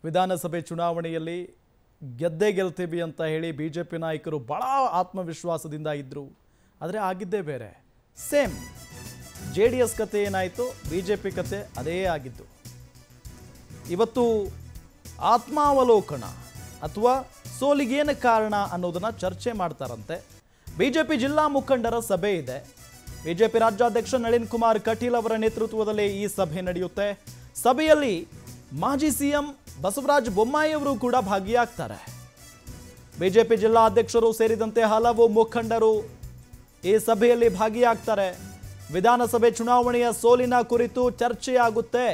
ವಿಧಾನಸಭೆ ಚುನಾವಣೆಯಲ್ಲಿ ಗೆದ್ದೇ ಗೆಲ್ತೀವಿ ಅಂತ ಹೇಳಿ ಬಿ ಜೆ ಪಿ ನಾಯಕರು ಭಾಳ ಆತ್ಮವಿಶ್ವಾಸದಿಂದ ಇದ್ದರು ಆದರೆ ಆಗಿದ್ದೇ ಬೇರೆ ಸೇಮ್ ಜೆ ಡಿ ಎಸ್ ಕತೆ ಏನಾಯಿತು ಬಿ ಜೆ ಪಿ ಕತೆ ಅದೇ ಆಗಿದ್ದು ಇವತ್ತು ಆತ್ಮಾವಲೋಕನ ಅಥವಾ ಸೋಲಿಗೇನು ಕಾರಣ ಅನ್ನೋದನ್ನ ಚರ್ಚೆ ಮಾಡ್ತಾರಂತೆ ಬಿಜೆಪಿ ಜಿಲ್ಲಾ ಮುಖಂಡರ ಸಭೆ ಇದೆ ಬಿಜೆಪಿ ರಾಜ್ಯಾಧ್ಯಕ್ಷ ನಳಿನ್ ಕುಮಾರ್ ಕಟೀಲ್ ಅವರ ನೇತೃತ್ವದಲ್ಲಿ ಈ ಸಭೆ ನಡೆಯುತ್ತೆ ಸಭೆಯಲ್ಲಿ ಮಾಜಿ ಸಿಎಂ ಬಸವರಾಜ ಬೊಮ್ಮಾಯಿ ಅವರು ಕೂಡ ಭಾಗಿಯಾಗ್ತಾರೆ ಬಿಜೆಪಿ ಜಿಲ್ಲಾ ಅಧ್ಯಕ್ಷರು ಸೇರಿದಂತೆ ಹಲವು ಮುಖಂಡರು ಈ ಸಭೆಯಲ್ಲಿ ಭಾಗಿಯಾಗ್ತಾರೆ ವಿಧಾನಸಭೆ ಚುನಾವಣೆಯ ಸೋಲಿನ ಕುರಿತು ಚರ್ಚೆಯಾಗುತ್ತೆ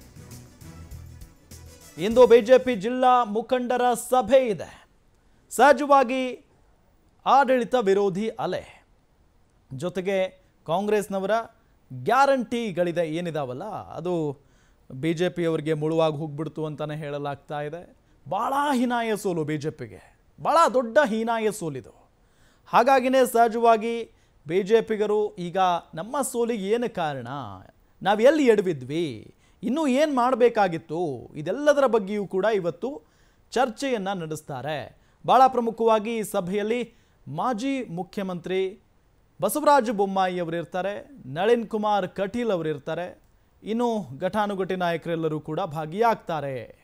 ಇಂದು ಬಿಜೆಪಿ ಜಿಲ್ಲಾ ಮುಖಂಡರ ಸಭೆ ಇದೆ ಸಹಜವಾಗಿ ಆಡಳಿತ ವಿರೋಧಿ ಅಲೆ ಜೊತೆಗೆ ಕಾಂಗ್ರೆಸ್ನವರ ಗ್ಯಾರಂಟಿಗಳಿದೆ ಏನಿದಾವಲ್ಲ ಅದು ಬಿ ಜೆ ಪಿಯವರಿಗೆ ಮುಳುವಾಗಿ ಹೋಗ್ಬಿಡ್ತು ಅಂತಲೇ ಹೇಳಲಾಗ್ತಾ ಇದೆ ಭಾಳ ಹೀನಾಯ ಸೋಲು ಬಿ ಜೆ ಪಿಗೆ ಭಾಳ ದೊಡ್ಡ ಹೀನಾಯ ಸೋಲಿದು ಹಾಗಾಗಿನೇ ಸಹಜವಾಗಿ ಬಿ ಜೆ ಪಿಗರು ಈಗ ನಮ್ಮ ಸೋಲಿಗೆ ಏನು ಕಾರಣ ನಾವು ಎಲ್ಲಿ ಎಡವಿದ್ವಿ ಇನ್ನೂ ಏನು ಮಾಡಬೇಕಾಗಿತ್ತು ಇದೆಲ್ಲದರ ಬಗ್ಗೆಯೂ ಕೂಡ ಇವತ್ತು ಚರ್ಚೆಯನ್ನು ನಡೆಸ್ತಾರೆ ಭಾಳ ಪ್ರಮುಖವಾಗಿ ಈ ಸಭೆಯಲ್ಲಿ ಮಾಜಿ ಮುಖ್ಯಮಂತ್ರಿ ಬಸವರಾಜ ಬೊಮ್ಮಾಯಿ ಅವರಿರ್ತಾರೆ ನಳಿನ್ ಕುಮಾರ್ ಕಟೀಲ್ ಅವರಿರ್ತಾರೆ ಇನ್ನು ಘಟಾನುಘಟಿ ನಾಯಕರೆಲ್ಲರೂ ಕೂಡ ಭಾಗಿಯಾಗ್ತಾರೆ